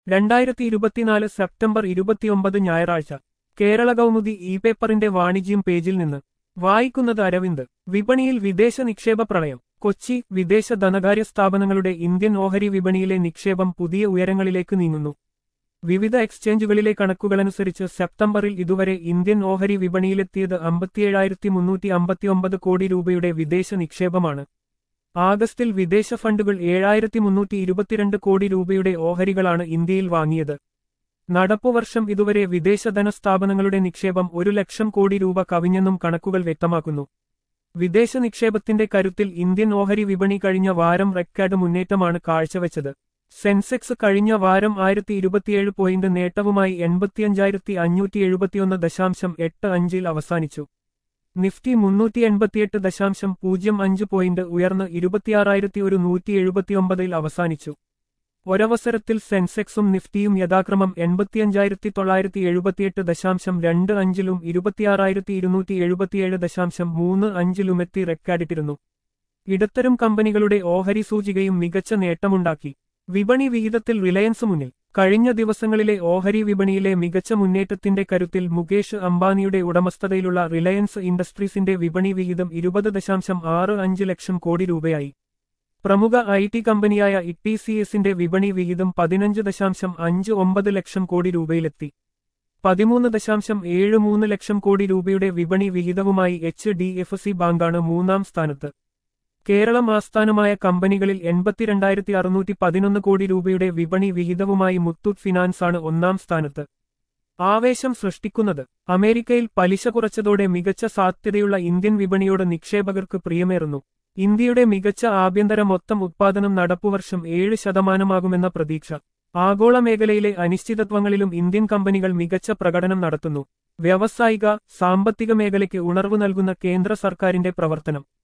രണ്ടായിരത്തി ഇരുപത്തിനാല് സെപ്റ്റംബർ ഇരുപത്തിയൊമ്പത് ഞായറാഴ്ച കേരള കൗമുദി ഇ പേപ്പറിന്റെ വാണിജ്യം പേജിൽ നിന്ന് വായിക്കുന്നത് അരവിന്ദ് വിപണിയിൽ വിദേശ നിക്ഷേപ പ്രളയം കൊച്ചി വിദേശ ധനകാര്യ സ്ഥാപനങ്ങളുടെ ഇന്ത്യൻ ഓഹരി വിപണിയിലെ നിക്ഷേപം പുതിയ ഉയരങ്ങളിലേക്ക് നീങ്ങുന്നു വിവിധ എക്സ്ചേഞ്ചുകളിലെ കണക്കുകളനുസരിച്ച് സെപ്റ്റംബറിൽ ഇതുവരെ ഇന്ത്യൻ ഓഹരി വിപണിയിലെത്തിയത് അമ്പത്തിയേഴായിരത്തി മുന്നൂറ്റി അമ്പത്തിയൊമ്പത് കോടി രൂപയുടെ വിദേശ നിക്ഷേപമാണ് ആഗസ്റ്റിൽ വിദേശ ഫണ്ടുകൾ ഏഴായിരത്തി മുന്നൂറ്റി ഇരുപത്തിരണ്ട് കോടി രൂപയുടെ ഓഹരികളാണ് ഇന്ത്യയിൽ വാങ്ങിയത് നടപ്പുവർഷം ഇതുവരെ വിദേശ ധനസ്ഥാപനങ്ങളുടെ നിക്ഷേപം ഒരു ലക്ഷം കോടി രൂപ കവിഞ്ഞെന്നും കണക്കുകൾ വ്യക്തമാക്കുന്നു വിദേശ നിക്ഷേപത്തിന്റെ കരുത്തിൽ ഇന്ത്യൻ ഓഹരി വിപണി കഴിഞ്ഞ വാരം റെക്കോർഡ് മുന്നേറ്റമാണ് കാഴ്ചവെച്ചത് സെൻസെക്സ് കഴിഞ്ഞ വാരം ആയിരത്തി ഇരുപത്തിയേഴ് പോയിന്റ് നേട്ടവുമായി എൺപത്തിയഞ്ചായിരത്തി അഞ്ഞൂറ്റി എഴുപത്തിയൊന്ന് ദശാംശം എട്ട് അഞ്ചിൽ അവസാനിച്ചു നിഫ്റ്റി മുന്നൂറ്റി എൺപത്തിയെട്ട് ദശാംശം പൂജ്യം അഞ്ച് പോയിന്റ് ഉയർന്ന് ഇരുപത്തിയാറായിരത്തി ഒരു നൂറ്റി എഴുപത്തിയൊമ്പതിൽ അവസാനിച്ചു ഒരവസരത്തിൽ സെൻസെക്സും നിഫ്റ്റിയും യഥാക്രമം എൺപത്തിയഞ്ചായിരത്തി തൊള്ളായിരത്തി എഴുപത്തിയെട്ട് ദശാംശം രണ്ട് അഞ്ചിലും ഇരുപത്തിയാറായിരത്തി ഇരുന്നൂറ്റി എഴുപത്തിയേഴ് ദശാംശം മൂന്ന് അഞ്ചിലുമെത്തി റെക്കോർഡിട്ടിരുന്നു ഇടത്തരം കമ്പനികളുടെ ഓഹരി സൂചികയും മികച്ച നേട്ടമുണ്ടാക്കി വിപണി വിഹിതത്തിൽ റിലയൻസ് മുന്നിൽ കഴിഞ്ഞ ദിവസങ്ങളിലെ ഓഹരി വിപണിയിലെ മികച്ച മുന്നേറ്റത്തിന്റെ കരുത്തിൽ മുകേഷ് അംബാനിയുടെ ഉടമസ്ഥതയിലുള്ള റിലയൻസ് ഇൻഡസ്ട്രീസിന്റെ വിപണി വിഹിതം ഇരുപത് ദശാംശം ആറ് അഞ്ച് ലക്ഷം കോടി രൂപയായി പ്രമുഖ ഐ ടി കമ്പനിയായ ഇ സി എസിന്റെ വിപണി വിഹിതം പതിനഞ്ച് ദശാംശം അഞ്ച് ഒമ്പത് ലക്ഷം കോടി രൂപയിലെത്തി പതിമൂന്ന് ദശാംശം ഏഴ് മൂന്ന് ലക്ഷം കോടി രൂപയുടെ വിപണി വിഹിതവുമായി എച്ച് ഡി എഫ് സി ബാങ്കാണ് മൂന്നാം സ്ഥാനത്ത് കേരളം ആസ്ഥാനമായ കമ്പനികളിൽ എൺപത്തിരണ്ടായിരത്തി അറുന്നൂറ്റി പതിനൊന്ന് കോടി രൂപയുടെ വിപണി വിഹിതവുമായി മുത്തൂറ്റ് ഫിനാൻസാണ് ഒന്നാം സ്ഥാനത്ത് ആവേശം സൃഷ്ടിക്കുന്നത് അമേരിക്കയിൽ പലിശ കുറച്ചതോടെ മികച്ച സാധ്യതയുള്ള ഇന്ത്യൻ വിപണിയോട് നിക്ഷേപകർക്ക് പ്രിയമേറുന്നു ഇന്ത്യയുടെ മികച്ച ആഭ്യന്തര മൊത്തം ഉത്പാദനം നടപ്പുവർഷം ഏഴ് ശതമാനമാകുമെന്ന പ്രതീക്ഷ ആഗോള മേഖലയിലെ അനിശ്ചിതത്വങ്ങളിലും ഇന്ത്യൻ കമ്പനികൾ മികച്ച പ്രകടനം നടത്തുന്നു വ്യാവസായിക സാമ്പത്തിക മേഖലയ്ക്ക് ഉണർവ് നൽകുന്ന കേന്ദ്ര സർക്കാരിന്റെ പ്രവർത്തനം